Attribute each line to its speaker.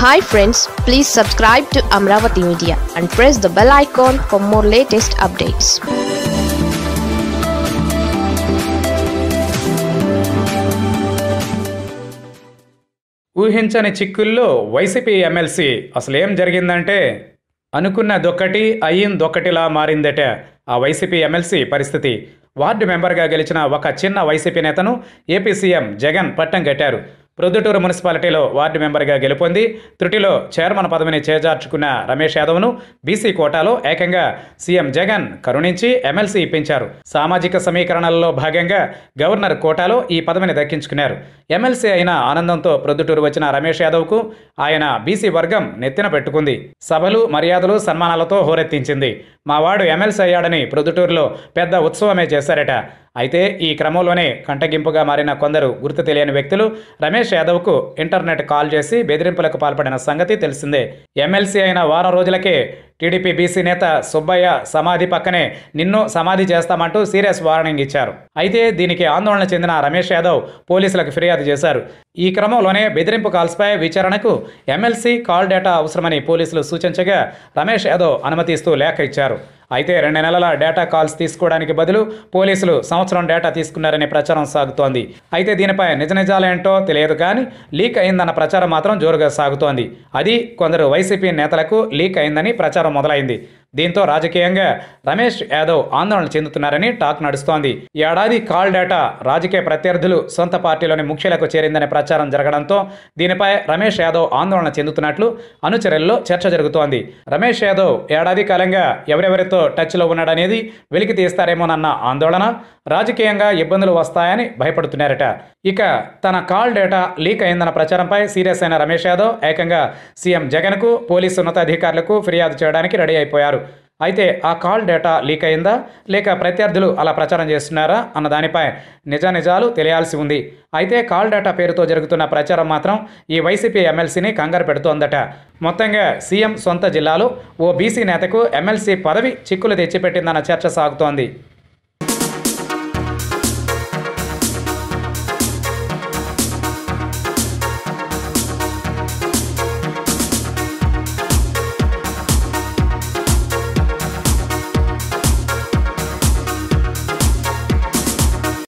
Speaker 1: hi friends please subscribe to Amaravati media and press the bell icon for more latest updates
Speaker 2: ఊహించని చిక్కుల్లో YCP MLC అసలు ఏం జరిగిందంటే అనుకున్నదొక్కటి అయ్యిందొక్కటిలా మారిందట ఆ వైసీపీ ఎమ్మెల్సీ పరిస్థితి వార్డు మెంబర్గా గెలిచిన ఒక చిన్న వైసీపీ నేతను ఏపీ సీఎం జగన్ పట్టం కట్టారు ప్రొద్దుటూరు మున్సిపాలిటీలో వార్డు మెంబర్గా గెలుపొంది త్రుటిలో చైర్మన్ పదవిని చేజార్చుకున్న రమేష్ యాదవ్ను బీసీ కోటాలో ఏకంగా సీఎం జగన్ కరుణించి ఎమ్మెల్సీ ఇప్పించారు సామాజిక సమీకరణల్లో భాగంగా గవర్నర్ కోటాలో ఈ పదవిని దక్కించుకున్నారు ఎమ్మెల్సీ అయిన ఆనందంతో ప్రొద్దుటూరు వచ్చిన రమేష్ యాదవ్కు ఆయన బీసీ వర్గం నెత్తిన పెట్టుకుంది సభలు మర్యాదలు సన్మానాలతో హోరెత్తించింది మా వాడు ఎమ్మెల్సీ అయ్యాడని ప్రొద్దుటూరులో పెద్ద ఉత్సవమే చేశారట అయితే ఈ క్రమంలోనే కంటగింపుగా మారిన కొందరు గుర్తు తెలియని వ్యక్తులు రమేష్ యాదవ్కు ఇంటర్నెట్ కాల్ చేసి బెదిరింపులకు పాల్పడిన సంగతి తెలిసిందే ఎమ్మెల్సీ అయిన వారం రోజులకే టీడీపీ బీసీ నేత సుబ్బయ్య సమాధి పక్కనే నిన్ను సమాధి చేస్తామంటూ సీరియస్ వార్నింగ్ ఇచ్చారు అయితే దీనికి ఆందోళన చెందిన రమేష్ యాదవ్ పోలీసులకు ఫిర్యాదు చేశారు ఈ క్రమంలోనే బెదిరింపు కాల్స్పై విచారణకు ఎమ్మెల్సీ కాల్ డేటా అవసరమని పోలీసులు సూచించగా రమేష్ యాదవ్ అనుమతిస్తూ లేఖ ఇచ్చారు అయితే రెండు నెలల డేటా కాల్స్ తీసుకోవడానికి బదులు పోలీసులు సంవత్సరం డేటా తీసుకున్నారనే ప్రచారం సాగుతోంది అయితే దీనిపై నిజ నిజాలేంటో తెలియదు కానీ లీక్ అయిందన్న ప్రచారం మాత్రం జోరుగా సాగుతోంది అది కొందరు వైసీపీ నేతలకు లీక్ అయిందని ప్రచారం మొదలైంది దీంతో రాజకీయంగా రమేష్ యాదవ్ ఆందోళన చెందుతున్నారని టాక్ నడుస్తోంది ఈ ఏడాది కాల్ డేటా రాజకీయ ప్రత్యర్థులు సొంత పార్టీలోని ముఖ్యులకు చేరిందనే ప్రచారం జరగడంతో దీనిపై రమేష్ యాదవ్ ఆందోళన చెందుతున్నట్లు అనుచరుల్లో చర్చ జరుగుతోంది రమేష్ యాదవ్ ఏడాది కాలంగా ఎవరెవరితో టచ్లో ఉన్నాడనేది వెలికి తీస్తారేమోనన్న ఆందోళన రాజకీయంగా ఇబ్బందులు వస్తాయని భయపడుతున్నారట ఇక తన కాల్ డేటా లీక్ అయిందన్న ప్రచారంపై సీరియస్ అయిన రమేష్ యాదవ్ ఏకంగా సీఎం జగన్కు పోలీసు ఉన్నతాధికారులకు ఫిర్యాదు చేయడానికి రెడీ అయిపోయారు అయితే ఆ కాల్ డేటా లీక్ అయిందా లేక ప్రత్యర్థులు అలా ప్రచారం చేస్తున్నారా అన్న దానిపై నిజ నిజాలు తెలియాల్సి ఉంది అయితే కాల్ డేటా పేరుతో జరుగుతున్న ప్రచారం మాత్రం ఈ వైసీపీ ఎమ్మెల్సీని కంగారు పెడుతోందట మొత్తంగా సీఎం సొంత జిల్లాలో ఓ బీసీ నేతకు ఎమ్మెల్సీ పదవి చిక్కులు తెచ్చిపెట్టిందన్న చర్చ సాగుతోంది